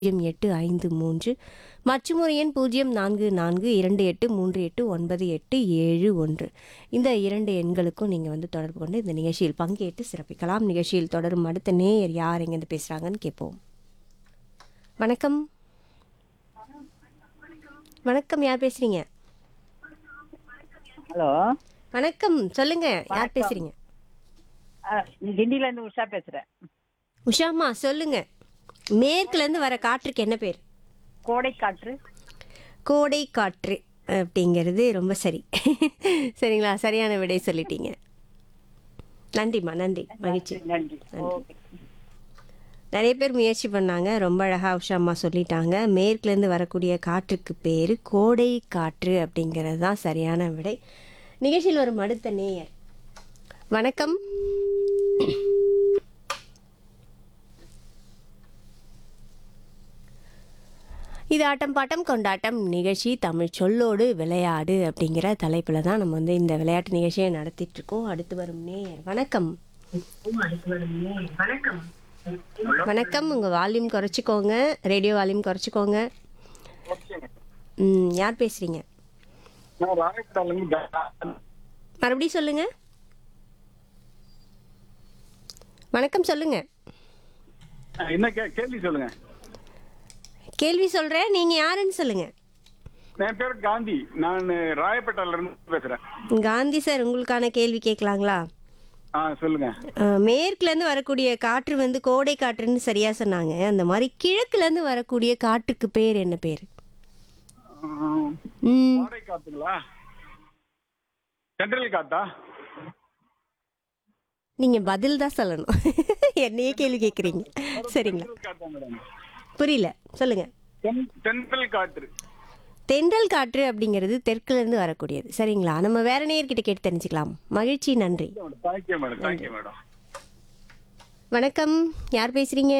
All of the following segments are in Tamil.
பூஜ்ஜியம் எட்டு ஐந்து மூன்று மற்றும் ஒரு எண் பூஜ்ஜியம் நான்கு நான்கு இரண்டு எட்டு மூன்று எட்டு ஒன்பது எட்டு ஏழு ஒன்று இந்த இரண்டு எண்களுக்கும் நீங்கள் வந்து தொடர்பு கொண்டு இந்த நிகழ்ச்சியில் பங்கேற்று சிறப்பிக்கலாம் நிகழ்ச்சியில் தொடரும் அடுத்த நேயர் யார் எங்கேருந்து பேசுகிறாங்கன்னு கேட்போம் வணக்கம் வணக்கம் யார் பேசுறீங்க ஹலோ வணக்கம் சொல்லுங்க யார் பேசுறீங்க கிண்டில இருந்து உஷா பேசுறேன் உஷாமா சொல்லுங்க மேற்குல இருந்து வர காற்றுக்கு என்ன பேர் கோடை காற்று கோடை காற்று அப்படிங்கிறது ரொம்ப சரி சரிங்களா சரியான விடை சொல்லிட்டீங்க நன்றிம்மா நன்றி மகிழ்ச்சி நன்றி ஓகே நிறைய பேர் முயற்சி பண்ணாங்க ரொம்ப அழகாக உஷாம்மா சொல்லிட்டாங்க மேற்குலேருந்து வரக்கூடிய காற்றுக்கு பேர் கோடை காற்று அப்படிங்கிறது தான் சரியான விடை நிகழ்ச்சியில் வரும் அடுத்த நேயர் வணக்கம் இது ஆட்டம் பாட்டம் கொண்டாட்டம் நிகழ்ச்சி தமிழ் சொல்லோடு விளையாடு அப்படிங்கிற தலைப்பில் தான் நம்ம வந்து இந்த விளையாட்டு நிகழ்ச்சியை நடத்திட்டு இருக்கோம் அடுத்து வரும் நேயர் வணக்கம் வணக்கம் உங்கள் வால்யூம் குறைச்சிக்கோங்க ரேடியோ வால்யூம் குறைச்சிக்கோங்க ம் யார் பேசுகிறீங்க நான் ராயப்பேட்டாலேருந்து மறுபடியும் சொல்லுங்க வணக்கம் சொல்லுங்க என்ன கே கேள்வி சொல்லுங்க கேள்வி சொல்கிறேன் நீங்கள் யாருன்னு சொல்லுங்க என் பேர் காந்தி நான் ராயப்பேட்டால இருந்து பேசுறேன் காந்தி சார் உங்களுக்கான கேள்வி கேட்கலாங்களா ஆ சொல்லுங்க அஹ், மேற்குலேருந்து வரக்கூடிய காற்று வந்து கோடை காற்றுன்னு சரியாக சொன்னாங்க அந்த மாதிரி கிழக்குலேருந்து வரக்கூடிய காற்றுக்கு பேர் என்ன பேர் ஆம், ம் கோடை காத்துங்களா சென்ட்ரல் காத்தா நீங்கள் பதில் தான் சொல்லணும் என்னையே கேள்வி கேட்குறீங்க சரிங்களா சென்ட்ரல் காத்தா மேடம் புரியல சொல்லுங்க தென்- தென்றல் காற்று தென்றல் காற்று அப்படிங்கிறது தெற்குலேருந்து வரக்கூடியது சரிங்களா நம்ம வேற நேயர்கிட்ட கேட்டு தெரிஞ்சுக்கலாம் மகிழ்ச்சி நன்றி தேங்க்யூ மேடம் தேங்க்யூ மேடம் வணக்கம் யார் பேசுறீங்க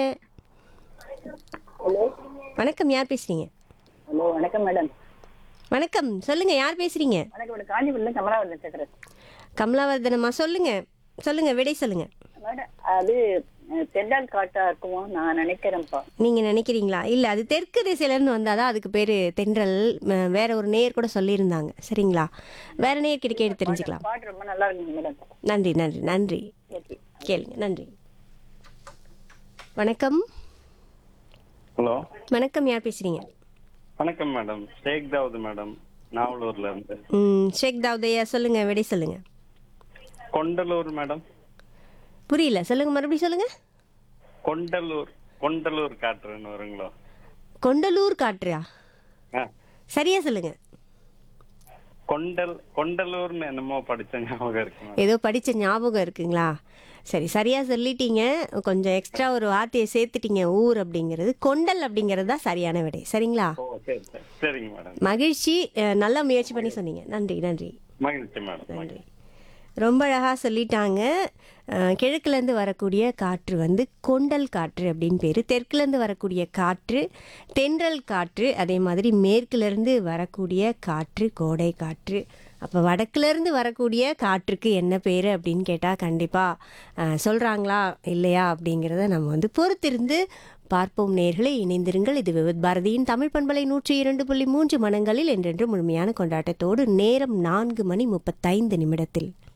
வணக்கம் யார் பேசுறீங்க ஹலோ வணக்கம் மேடம் வணக்கம் சொல்லுங்க யார் பேசுறீங்க வணக்கம் மேடம் காஞ்சிபுரம் கமலாவரன் பேசுறேன் கமலாவர்தனம்மா சொல்லுங்க சொல்லுங்க விடை சொல்லுங்க மேடம் அது அஹ், தென்றல் காற்றா இருக்குமோ நான் நினைக்கிறேன்ப்பா நீங்க நினைக்கிறீங்களா இல்ல அது தெற்கு திசையிலேருந்து வந்தாதான் அதுக்கு பேரு தென்றல் ம, வேற ஒரு நேயர் கூட சொல்லியிருந்தாங்க சரிங்களா வேற நேயர்கிட்ட கேட்டு தெரிஞ்சுக்கலாம் பாட்டு ரொம்ப நல்லா இருக்குங்க மேடம் நன்றி நன்றி நன்றி ஓகே கேளுங்க நன்றி வணக்கம் ஹலோ வணக்கம் யார் பேசுறீங்க வணக்கம் மேடம் ஷேக் தாவூத் மேடம் நாவலூர்ல இருந்து ம் ஷேக் தாவுதையா சொல்லுங்க விடை சொல்லுங்க கொண்டலூர் மேடம் புரியல சொல்லுங்க மறுபடியும் சொல்லுங்க கொண்டலூர் கொண்டலூர் காற்றுன்னு வருங்களோ கொண்டலூர் காற்றா ஆ சரியா சொல்லுங்க கொண்டல் கொண்டலூர்னு என்னமோ படிச்ச ஞாபகம் இருக்கு மேடம் ஏதோ படிச்ச ஞாபகம் இருக்குங்களா சரி சரியா சொல்லிட்டீங்க கொஞ்சம் எக்ஸ்ட்ரா ஒரு வார்த்தையை சேர்த்துட்டீங்க ஊர் அப்படிங்கிறது கொண்டல் அப்படிங்கிறது தான் சரியான விடை சரிங்களா ஓ சரி சரி சரிங்க மேடம் மகிழ்ச்சி அஹ், நல்லா முயற்சி பண்ணி சொன்னீங்க நன்றி நன்றி மகிழ்ச்சி மேடம் நன்றி ரொம்ப அழகாக சொல்லிட்டாங்க அஹ், கிழக்குலேருந்து வரக்கூடிய காற்று வந்து கொண்டல் காற்று அப்படின்னு பேர் தெற்குலேருந்து வரக்கூடிய காற்று தென்றல் காற்று அதே மாதிரி மேற்குலேருந்து வரக்கூடிய காற்று கோடை காற்று அப்போ வடக்குலேருந்து வரக்கூடிய காற்றுக்கு என்ன பேர் அப்படின்னு கேட்டால் கண்டிப்பாக சொல்கிறாங்களா இல்லையா அப்படிங்கிறத நம்ம வந்து பொறுத்திருந்து பார்ப்போம் நேர்களை இணைந்திருங்கள் இது விவித் பாரதியின் தமிழ் பண்பலை நூற்றி இரண்டு புள்ளி மூன்று மனங்களில் என்றென்று முழுமையான கொண்டாட்டத்தோடு நேரம் நான்கு மணி முப்பத்தைந்து நிமிடத்தில்